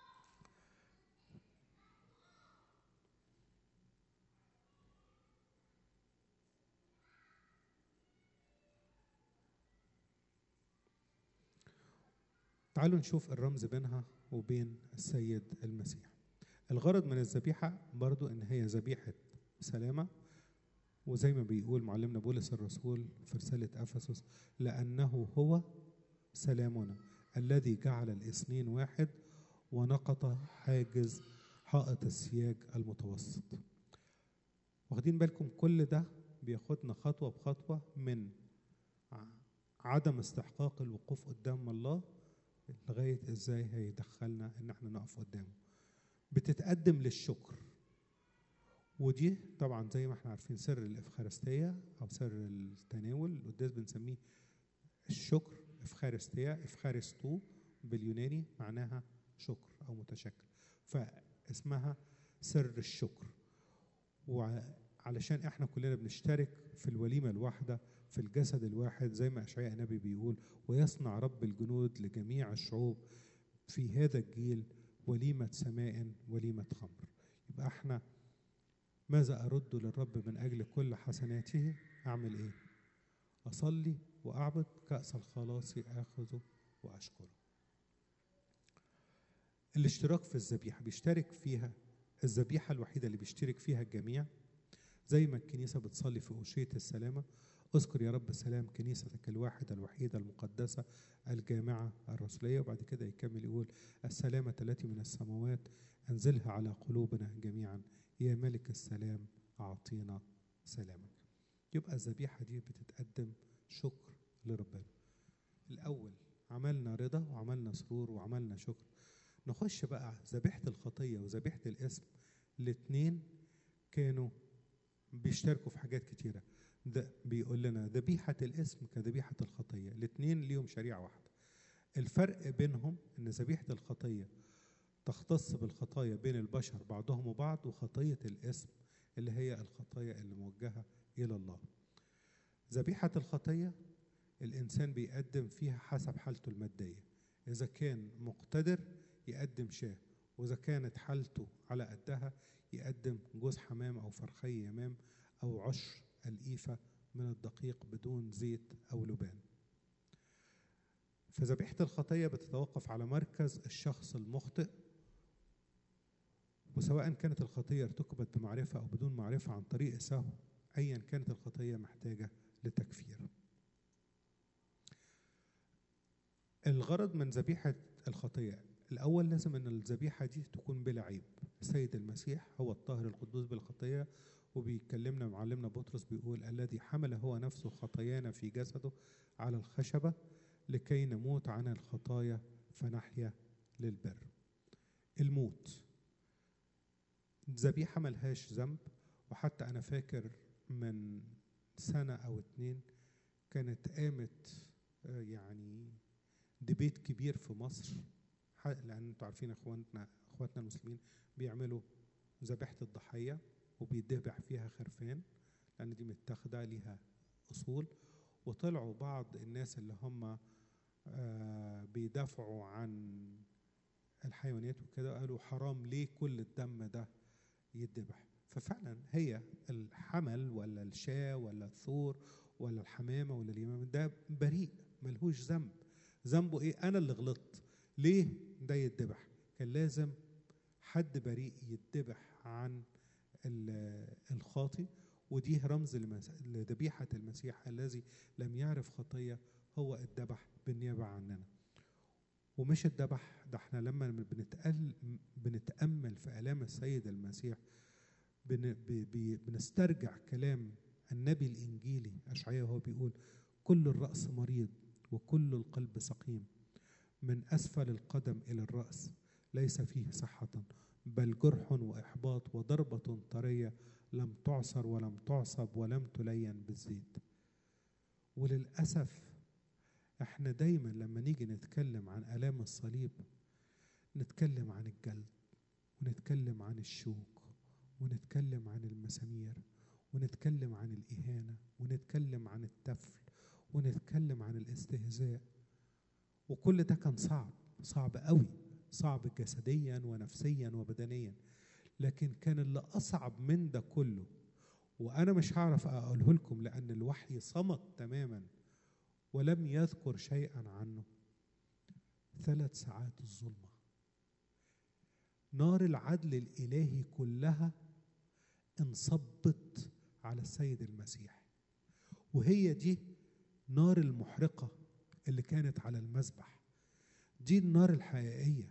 تعالوا نشوف الرمز بينها وبين السيد المسيح الغرض من الذبيحة برضو إن هي ذبيحة سلامة وزي ما بيقول معلمنا بولس الرسول في رسالة أفسس لأنه هو سلامنا الذي جعل الاثنين واحد ونقض حاجز حائط السياج المتوسط واخدين بالكم كل ده بياخدنا خطوة بخطوة من عدم استحقاق الوقوف قدام الله لغاية ازاي هيدخلنا ان احنا نقف قدامه بتتقدم للشكر ودي طبعا زي ما احنا عارفين سر الافخارستية او سر التناول القداس بنسميه الشكر افخارستية افخارستو باليوناني معناها شكر او متشكر فاسمها سر الشكر وعلشان احنا كلنا بنشترك في الوليمة الواحدة في الجسد الواحد زي ما اشعياء النبي بيقول ويصنع رب الجنود لجميع الشعوب في هذا الجيل وليمة سماء وليمة خمر يبقى احنا ماذا أرد للرب من أجل كل حسناته أعمل إيه أصلي وأعبد كأس الخلاص آخذه وأشكره الاشتراك في الذبيحة بيشترك فيها الذبيحة الوحيدة اللي بيشترك فيها الجميع زي ما الكنيسة بتصلي في أوشية السلامة اذكر يا رب سلام كنيستك الواحدة الوحيدة المقدسة الجامعة الرسولية وبعد كده يكمل يقول السلامة التي من السماوات أنزلها على قلوبنا جميعا يا ملك السلام أعطينا سلامك يبقى الذبيحة دي بتتقدم شكر لربنا الأول عملنا رضا وعملنا سرور وعملنا شكر نخش بقى ذبيحة الخطية وذبيحة الاسم الاتنين كانوا بيشتركوا في حاجات كتيرة ده بيقول لنا ذبيحة الاسم كذبيحة الخطية الاتنين ليهم شريعة واحدة الفرق بينهم ان ذبيحة الخطية تختص بالخطايا بين البشر بعضهم وبعض وخطية الاسم اللي هي الخطايا اللي موجهة إلى الله ذبيحة الخطية الإنسان بيقدم فيها حسب حالته المادية إذا كان مقتدر يقدم شاه وإذا كانت حالته على قدها يقدم جوز حمام أو فرخي يمام أو عشر الإيفة من الدقيق بدون زيت أو لبان فذبيحة الخطية بتتوقف على مركز الشخص المخطئ وسواء كانت الخطية ارتكبت بمعرفة أو بدون معرفة عن طريق سهو أيا كانت الخطية محتاجة لتكفير الغرض من ذبيحة الخطية الأول لازم أن الذبيحة دي تكون بلا عيب السيد المسيح هو الطاهر القدوس بالخطية وبيكلمنا معلمنا بطرس بيقول الذي حمل هو نفسه خطايانا في جسده على الخشبة لكي نموت عن الخطايا فنحيا للبر الموت ذبيحة ملهاش ذنب وحتى أنا فاكر من سنة أو اتنين كانت قامت آه، يعني ديبيت كبير في مصر ح- لأن انتوا عارفين اخواننا اخواتنا المسلمين بيعملوا ذبيحة الضحية وبيدبح فيها خرفان لأن دي متاخدة ليها أصول وطلعوا بعض الناس اللي هم آه، بيدافعوا عن الحيوانات وكده قالوا حرام ليه كل الدم ده يدبح ففعلا هي الحمل ولا الشاة ولا الثور ولا الحمامة ولا اليمامة ده بريء ملهوش ذنب ذنبه ايه انا اللي غلطت ليه ده يدبح كان لازم حد بريء يدبح عن ال- الخاطي ودي رمز لمس- لذبيحة المسيح الذي لم يعرف خطية هو الذبح بالنيابة عننا ومش الذبح ده احنا لما بنتقل بنتأمل في آلام السيد المسيح بن بي- بي- بنسترجع كلام النبي الإنجيلي أشعياء وهو بيقول كل الرأس مريض وكل القلب سقيم من أسفل القدم إلى الرأس ليس فيه صحة بل جرح وإحباط وضربة طرية لم تعصر ولم تعصب ولم تلين بالزيت وللأسف احنا دايما لما نيجي نتكلم عن آلام الصليب نتكلم عن الجلد ونتكلم عن الشوك ونتكلم عن المسامير ونتكلم عن الإهانة ونتكلم عن التفل ونتكلم عن الاستهزاء وكل ده كان صعب صعب قوي صعب جسديا ونفسيا وبدنيا لكن كان اللي أصعب من ده كله وأنا مش هعرف أقوله لكم لأن الوحي صمت تماما ولم يذكر شيئا عنه ثلاث ساعات الظلمة نار العدل الإلهي كلها انصبت على السيد المسيح وهي دي نار المحرقة اللي كانت على المذبح دي النار الحقيقية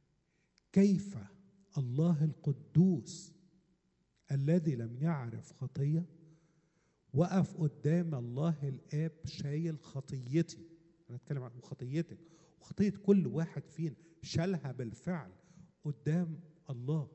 كيف الله القدوس الذي لم يعرف خطية وقف قدام الله الآب شايل خطيتي أنا أتكلم عن خطيتك وخطية كل واحد فينا شالها بالفعل قدام الله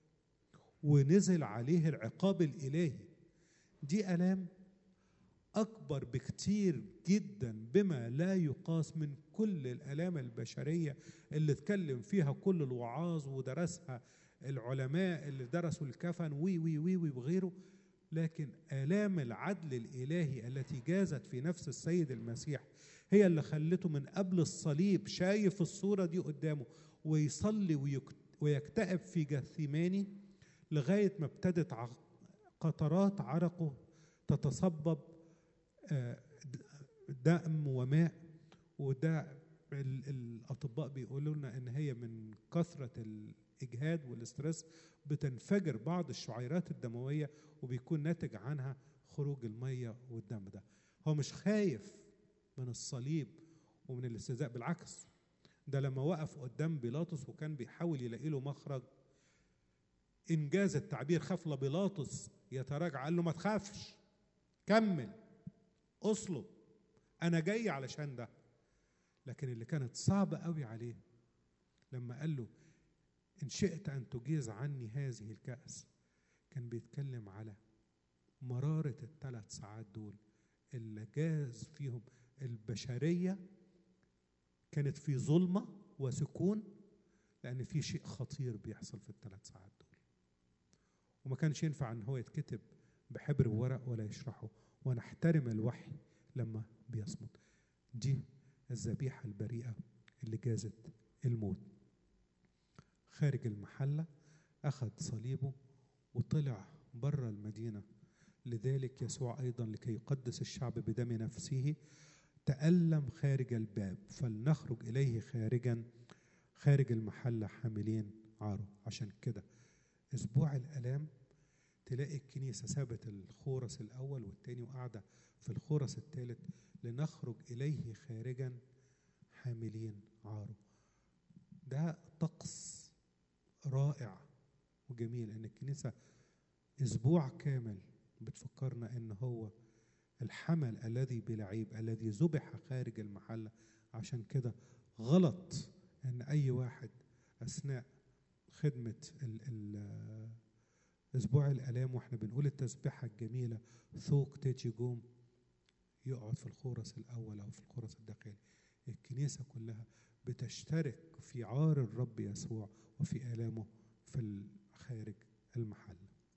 ونزل عليه العقاب الإلهي دي آلام أكبر بكتير جدا بما لا يقاس من كل الآلام البشرية اللي اتكلم فيها كل الوعاظ ودرسها العلماء اللي درسوا الكفن وي وي وي وي وغيره لكن آلام العدل الإلهي التي جازت في نفس السيد المسيح هي اللي خلته من قبل الصليب شايف الصورة دي قدامه ويصلي ويك- ويكتئب في جثيماني لغاية ما ابتدت ع- قطرات عرقه تتصبب آه، د- دم وماء وده ال- الأطباء بيقولوا لنا إن هي من كثرة الإجهاد والاسترس بتنفجر بعض الشعيرات الدموية وبيكون ناتج عنها خروج المية والدم ده هو مش خايف من الصليب ومن الاستهزاء بالعكس ده لما وقف قدام بيلاطس وكان بيحاول يلاقي له مخرج انجاز التعبير خاف لبيلاطس يتراجع قال له ما تخافش كمل اصلب انا جاي علشان ده لكن اللي كانت صعبة قوي عليه لما قال له إن شئت أن تجيز عني هذه الكأس كان بيتكلم على مرارة الثلاث ساعات دول اللي جاز فيهم البشرية كانت في ظلمة وسكون لأن في شيء خطير بيحصل في الثلاث ساعات دول وما كانش ينفع أن هو يتكتب بحبر وورق ولا يشرحه ونحترم الوحي لما بيصمت دي الذبيحة البريئة اللي جازت الموت خارج المحلة أخذ صليبه وطلع بره المدينة لذلك يسوع أيضا لكي يقدس الشعب بدم نفسه تألم خارج الباب فلنخرج إليه خارجا خارج المحلة حاملين عاره عشان كده أسبوع الآلام تلاقي الكنيسة سابت الخورس الأول والتاني وقاعدة في الخورس الثالث لنخرج إليه خارجا حاملين عاره ده طقس رائع وجميل ان الكنيسه اسبوع كامل بتفكرنا ان هو الحمل الذي بلا عيب الذي ذبح خارج المحله عشان كده غلط ان اي واحد اثناء خدمه ال ال اسبوع الالام واحنا بنقول التسبيحه الجميله ثوق تيجي جوم يقعد في الخورس الاول او في الخورس الداخلي الكنيسه كلها بتشترك في عار الرب يسوع وفي آلامه في خارج المحل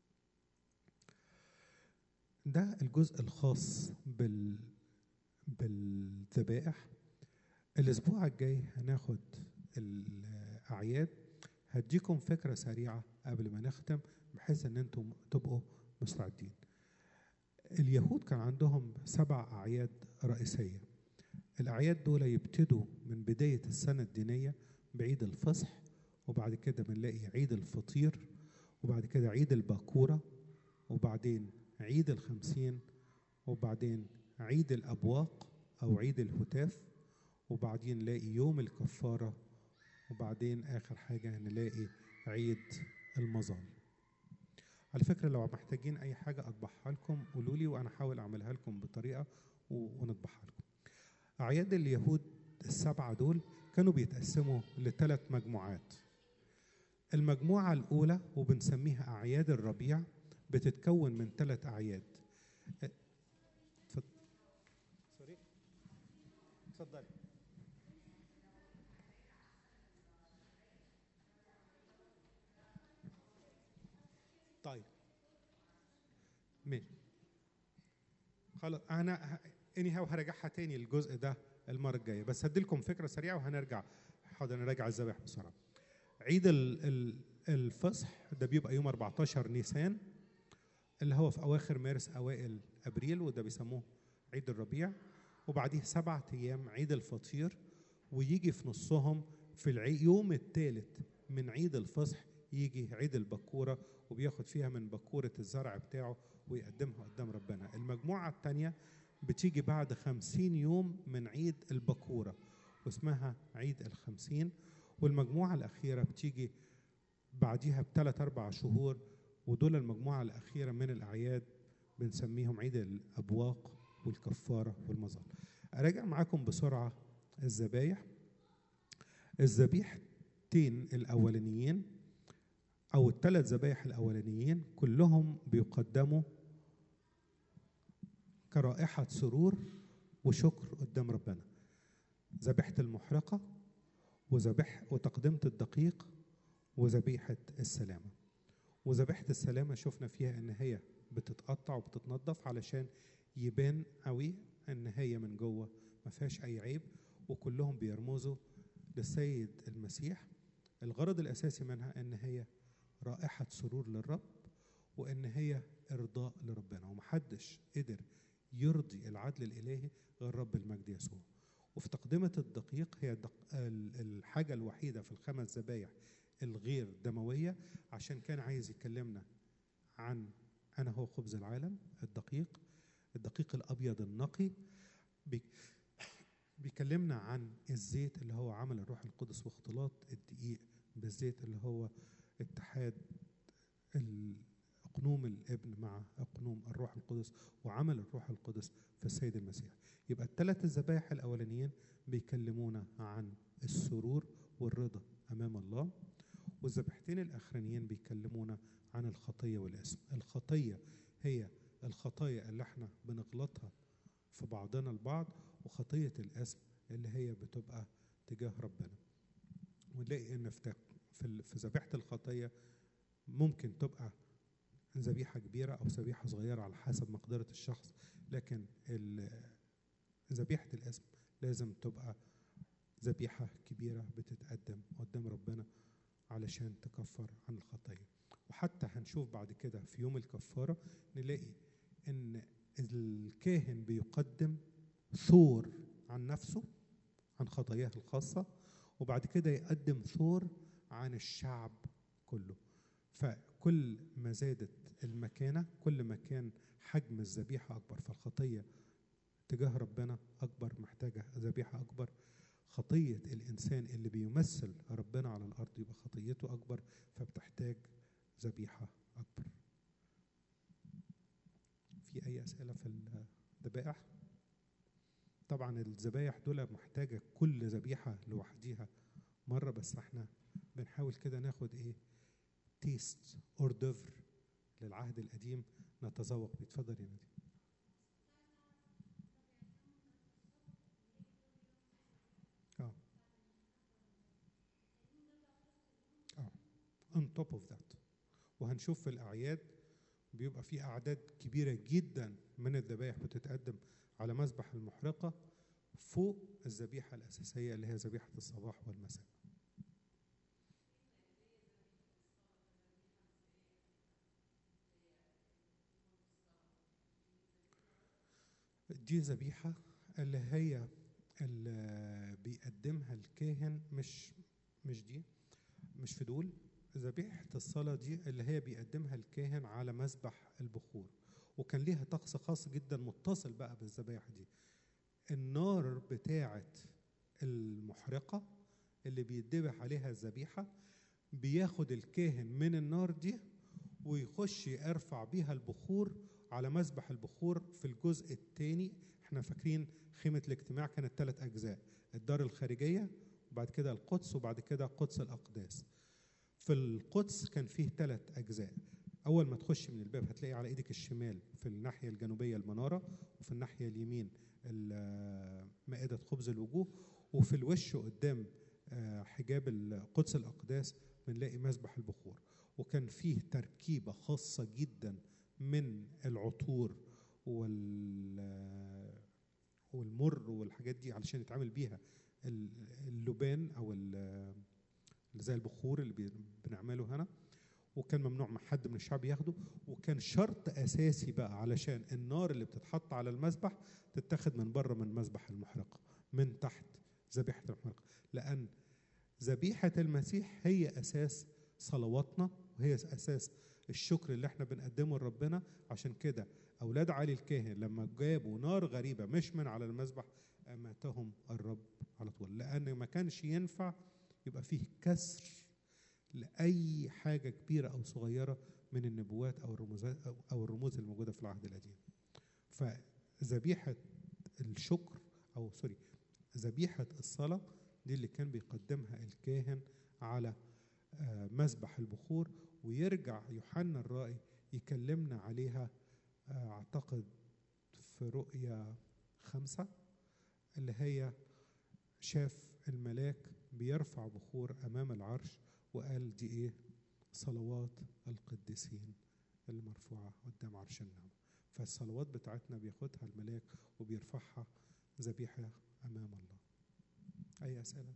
ده الجزء الخاص بال بالذبائح الأسبوع الجاي هناخد الأعياد هديكم فكرة سريعة قبل ما نختم بحيث إن أنتم تبقوا مستعدين اليهود كان عندهم سبع أعياد رئيسية الأعياد دول يبتدوا من بداية السنة الدينية بعيد الفصح وبعد كده بنلاقي عيد الفطير وبعد كده عيد الباكورة وبعدين عيد الخمسين وبعدين عيد الأبواق أو عيد الهتاف وبعدين نلاقي يوم الكفارة وبعدين آخر حاجة نلاقي عيد المظال على فكرة لو محتاجين أي حاجة أطبعها لكم قولوا لي وأنا أحاول أعملها لكم بطريقة ونطبعها لكم أعياد اليهود السبعة دول كانوا بيتقسموا لثلاث مجموعات المجموعة الأولى وبنسميها أعياد الربيع بتتكون من ثلاث أعياد سوري اتفضلي طيب ماشي خلاص انا اني هاو هرجعها تاني الجزء ده المره الجايه بس هديلكم فكره سريعه وهنرجع حاضر نراجع الذبائح بسرعه عيد الفصح ده بيبقى يوم 14 نيسان اللي هو في اواخر مارس اوائل ابريل وده بيسموه عيد الربيع وبعديه سبعة ايام عيد الفطير ويجي في نصهم في اليوم الثالث من عيد الفصح يجي عيد البكوره وبياخد فيها من بكوره الزرع بتاعه ويقدمها قدام ربنا المجموعه الثانيه بتيجي بعد خمسين يوم من عيد البكورة واسمها عيد الخمسين والمجموعة الأخيرة بتيجي بعديها بثلاث أربع شهور ودول المجموعة الأخيرة من الأعياد بنسميهم عيد الأبواق والكفارة والمظال أراجع معاكم بسرعة الذبايح الذبيحتين الأولانيين أو الثلاث ذبايح الأولانيين كلهم بيقدموا كرائحة سرور وشكر قدام ربنا ذبيحة المحرقة وذبح وتقدمة الدقيق وذبيحة السلامة وذبيحة السلامة شفنا فيها إن هي بتتقطع وبتتنضف علشان يبان قوي إن هي من جوه ما فيهاش أي عيب وكلهم بيرمزوا للسيد المسيح الغرض الأساسي منها إن هي رائحة سرور للرب وإن هي إرضاء لربنا ومحدش قدر يرضي العدل الإلهي غير رب المجد يسوع وفي تقدمة الدقيق هي دق... الحاجة الوحيدة في الخمس ذبايح الغير دموية عشان كان عايز يكلمنا عن أنا هو خبز العالم الدقيق الدقيق الأبيض النقي بي... بيكلمنا عن الزيت اللي هو عمل الروح القدس واختلاط الدقيق بالزيت اللي هو اتحاد اقنوم الابن مع اقنوم الروح القدس وعمل الروح القدس في السيد المسيح يبقى الثلاث الذبائح الاولانيين بيكلمونا عن السرور والرضا امام الله والذبيحتين الاخرانيين بيكلمونا عن الخطيه والاسم الخطيه هي الخطايا اللي احنا بنغلطها في بعضنا البعض وخطيه الاسم اللي هي بتبقى تجاه ربنا ونلاقي ان في في ذبيحه الخطيه ممكن تبقى ذبيحة كبيرة أو ذبيحة صغيرة على حسب مقدرة الشخص لكن ذبيحة الاسم لازم تبقى ذبيحة كبيرة بتتقدم قدام ربنا علشان تكفر عن الخطية وحتى هنشوف بعد كده في يوم الكفارة نلاقي إن الكاهن بيقدم ثور عن نفسه عن خطاياه الخاصة وبعد كده يقدم ثور عن الشعب كله فكل ما زادت المكانة كل ما كان حجم الذبيحة أكبر فالخطية تجاه ربنا أكبر محتاجة ذبيحة أكبر خطية الإنسان اللي بيمثل ربنا على الأرض يبقى خطيته أكبر فبتحتاج ذبيحة أكبر في أي أسئلة في الذبائح؟ طبعا الذبايح دول محتاجة كل ذبيحة لوحديها مرة بس احنا بنحاول كده ناخد ايه تيست اور دفر للعهد القديم نتذوق بيه اتفضل يا نادي اه اه on top of that وهنشوف في الأعياد بيبقى في أعداد كبيرة جدا من الذبائح بتتقدم على مذبح المحرقة فوق الذبيحة الأساسية اللي هي ذبيحة الصباح والمساء دي ذبيحة اللي هي اللي بيقدمها الكاهن مش مش دي مش في دول ذبيحة الصلاة دي اللي هي بيقدمها الكاهن على مذبح البخور وكان ليها طقس خاص جدا متصل بقى بالذبائح دي النار بتاعة المحرقة اللي بيدبح عليها الذبيحة بياخد الكاهن من النار دي ويخش يرفع بيها البخور على مذبح البخور في الجزء الثاني احنا فاكرين خيمة الاجتماع كانت ثلاث أجزاء الدار الخارجية وبعد كده القدس وبعد كده قدس الأقداس في القدس كان فيه ثلاث أجزاء أول ما تخش من الباب هتلاقي على إيدك الشمال في الناحية الجنوبية المنارة وفي الناحية اليمين مائدة خبز الوجوه وفي الوش قدام حجاب القدس الأقداس بنلاقي مذبح البخور وكان فيه تركيبة خاصة جدا من العطور وال والمر والحاجات دي علشان يتعامل بيها اللبان او اللي زي البخور اللي بنعمله هنا وكان ممنوع من حد من الشعب ياخده وكان شرط اساسي بقى علشان النار اللي بتتحط على المذبح تتاخد من بره من مذبح المحرقه من تحت ذبيحه المحرقه لان ذبيحه المسيح هي اساس صلواتنا وهي اساس الشكر اللي احنا بنقدمه لربنا عشان كده اولاد علي الكاهن لما جابوا نار غريبه مش من على المذبح اماتهم الرب على طول لان ما كانش ينفع يبقى فيه كسر لاي حاجه كبيره او صغيره من النبوات او الرموزات او الرموز الموجوده في العهد القديم فذبيحه الشكر او سوري ذبيحه الصلاه دي اللي كان بيقدمها الكاهن على مذبح البخور ويرجع يوحنا الرائي يكلمنا عليها اعتقد في رؤيا خمسة اللي هي شاف الملاك بيرفع بخور امام العرش وقال دي ايه صلوات القديسين المرفوعة قدام عرش النعمة فالصلوات بتاعتنا بياخدها الملاك وبيرفعها ذبيحة أمام الله أي أسئلة؟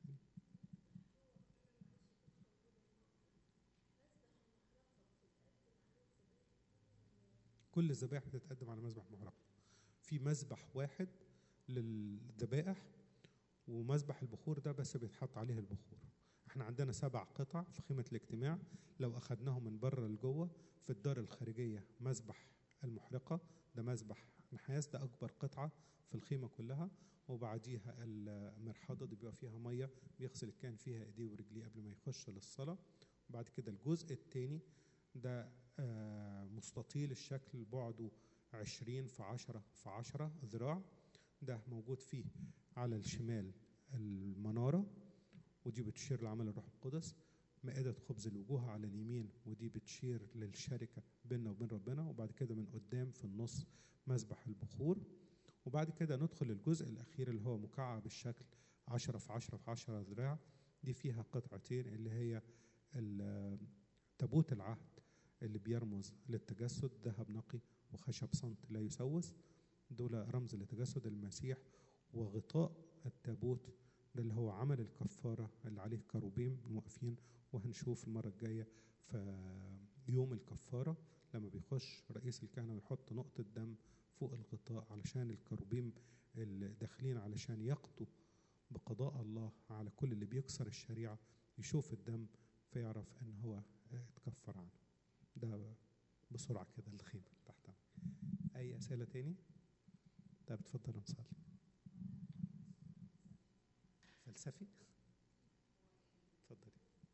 كل الذبائح بتتقدم على مذبح محرقة في مذبح واحد للذبائح ومذبح البخور ده بس بيتحط عليه البخور احنا عندنا سبع قطع في خيمة الاجتماع لو أخدناهم من بره لجوه في الدار الخارجية مذبح المحرقة ده مذبح نحاس ده أكبر قطعة في الخيمة كلها وبعديها المرحاضة دي بيبقى فيها مية بيغسل الكاهن فيها إيديه ورجليه قبل ما يخش للصلاة وبعد كده الجزء الثاني ده مستطيل الشكل بعده عشرين في عشرة في عشرة ذراع ده موجود فيه على الشمال المنارة ودي بتشير لعمل الروح القدس مائدة خبز الوجوه على اليمين ودي بتشير للشركة بيننا وبين ربنا وبعد كده من قدام في النص مذبح البخور وبعد كده ندخل الجزء الأخير اللي هو مكعب الشكل عشرة في عشرة في عشرة ذراع دي فيها قطعتين اللي هي تابوت العهد اللي بيرمز للتجسد ذهب نقي وخشب صمت لا يسوس دول رمز لتجسد المسيح وغطاء التابوت ده اللي هو عمل الكفارة اللي عليه كروبيم واقفين وهنشوف المرة الجاية في يوم الكفارة لما بيخش رئيس الكهنة ويحط نقطة دم فوق الغطاء علشان الكروبيم اللي داخلين علشان يقضوا بقضاء الله على كل اللي بيكسر الشريعة يشوف الدم فيعرف ان هو اتكفر عنه ده بسرعة كده الخيمة تحت أي أسئلة تاني؟ طيب اتفضل نصلي فلسفي؟ اتفضلي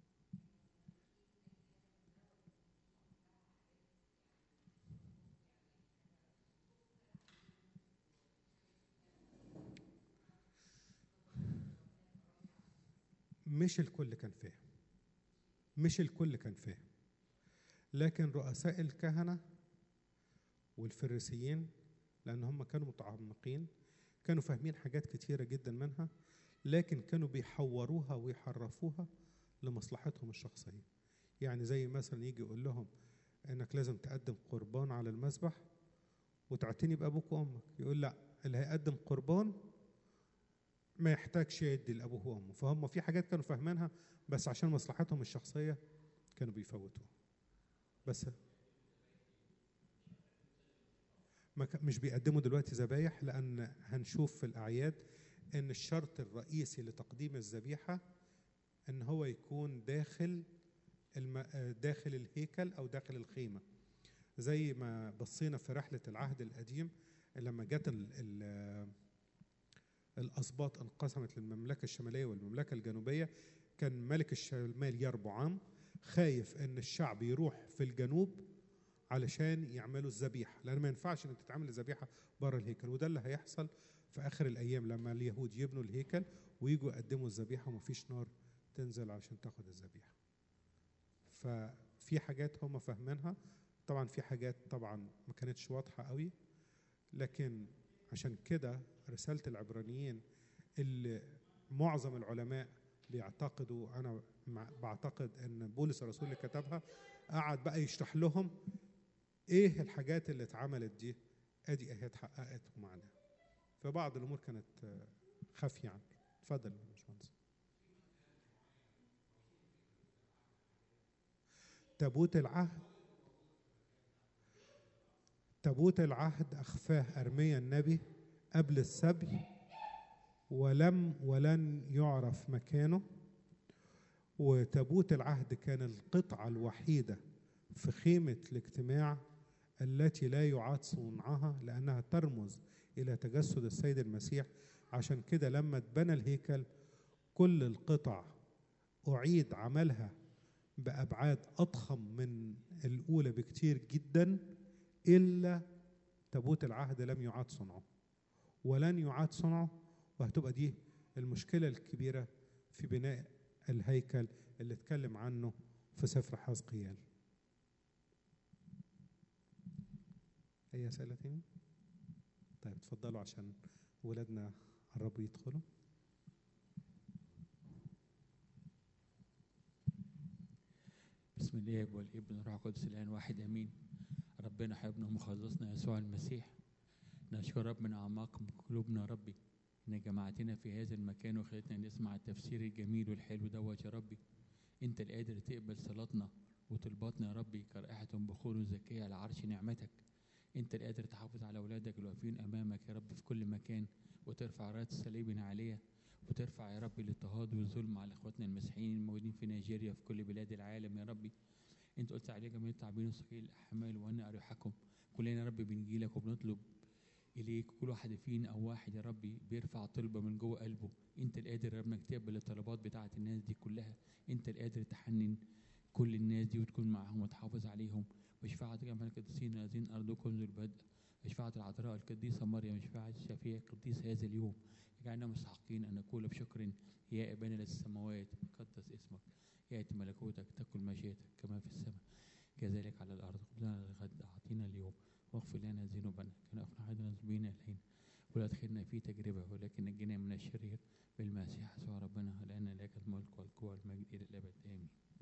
مش الكل كان فاهم مش الكل كان فاهم لكن رؤساء الكهنة والفريسيين لأن هم كانوا متعمقين كانوا فاهمين حاجات كتيرة جدا منها لكن كانوا بيحوروها ويحرفوها لمصلحتهم الشخصية يعني زي مثلا يجي يقول لهم انك لازم تقدم قربان على المذبح وتعتني بابوك وامك يقول لا اللي هيقدم قربان ما يحتاجش يدي لابوه وامه فهم في حاجات كانوا فاهمينها بس عشان مصلحتهم الشخصيه كانوا بيفوتوها بس ما ك- مش بيقدموا دلوقتي ذبايح لان هنشوف في الاعياد ان الشرط الرئيسي لتقديم الذبيحه ان هو يكون داخل الم... آه، داخل الهيكل او داخل الخيمه زي ما بصينا في رحله العهد القديم لما جت ال... ال... آه، الاسباط انقسمت للمملكه الشماليه والمملكه الجنوبيه كان ملك الشمال يربعام خايف ان الشعب يروح في الجنوب علشان يعملوا الذبيحه لان ما ينفعش ان تتعمل الذبيحه بره الهيكل وده اللي هيحصل في اخر الايام لما اليهود يبنوا الهيكل ويجوا يقدموا الذبيحه ومفيش نار تنزل علشان تاخد الذبيحه ففي حاجات هم فاهمينها طبعا في حاجات طبعا ما كانتش واضحه قوي لكن عشان كده رساله العبرانيين اللي معظم العلماء بيعتقدوا انا مع- بعتقد ان بولس الرسول اللي كتبها قعد بقى يشرح لهم ايه الحاجات اللي اتعملت دي ادي اهي اتحققت ومعناها فبعض الامور كانت آه، خافيه عنه اتفضل يا باشمهندس تابوت العهد تابوت العهد اخفاه ارميا النبي قبل السبي ولم ولن يعرف مكانه وتابوت العهد كان القطعة الوحيدة في خيمة الاجتماع التي لا يعاد صنعها لأنها ترمز إلى تجسد السيد المسيح عشان كده لما اتبنى الهيكل كل القطع أعيد عملها بأبعاد أضخم من الأولى بكتير جدا إلا تابوت العهد لم يعاد صنعه ولن يعاد صنعه وهتبقى دي المشكلة الكبيرة في بناء الهيكل اللي اتكلم عنه في سفر حزقيال أي أسئلة تاني؟ طيب اتفضلوا عشان ولادنا قربوا يدخلوا بسم الله والابن والروح القدس الان واحد امين ربنا حبنا ومخلصنا يسوع المسيح نشكر رب من اعماق قلوبنا يا ربي ان جمعتنا في هذا المكان وخلتنا نسمع التفسير الجميل والحلو دوت يا ربي انت القادر تقبل صلاتنا وطلباتنا يا ربي كرائحة بخور زكية على عرش نعمتك انت القادر تحافظ على اولادك الواقفين امامك يا رب في كل مكان وترفع رايه الصليب عليها وترفع يا رب الاضطهاد والظلم على اخواتنا المسيحيين الموجودين في نيجيريا في كل بلاد العالم يا ربي انت قلت عليه جميع التعبين وثقيل الاحمال وانا اريحكم كلنا يا رب بنجي لك وبنطلب اليك كل واحد فينا او واحد يا ربي بيرفع طلبه من جوه قلبه انت القادر يا رب انك تقبل الطلبات بتاعه الناس دي كلها انت القادر تحنن كل الناس دي وتكون معاهم وتحافظ عليهم وشفاعة جميع القديسين الذين أرضكم ذو البدء وشفاعة العذراء القديسة مريم وشفاعة الشفيع القديس هذا اليوم اجعلنا مستحقين أن نقول بشكر يا أبانا الذي في السماوات قدس اسمك يأتي ملكوتك تكن مشيئتك كما في السماء كذلك على الأرض خبزنا الغد أعطينا اليوم واغفر لنا ذنوبنا كما أغفر عنا ذنوبنا إلينا ولا تدخلنا في تجربة ولكن نجينا من الشرير بالمسيح يسوع ربنا لأن لك الملك والقوة والمجد إلى الأبد آمين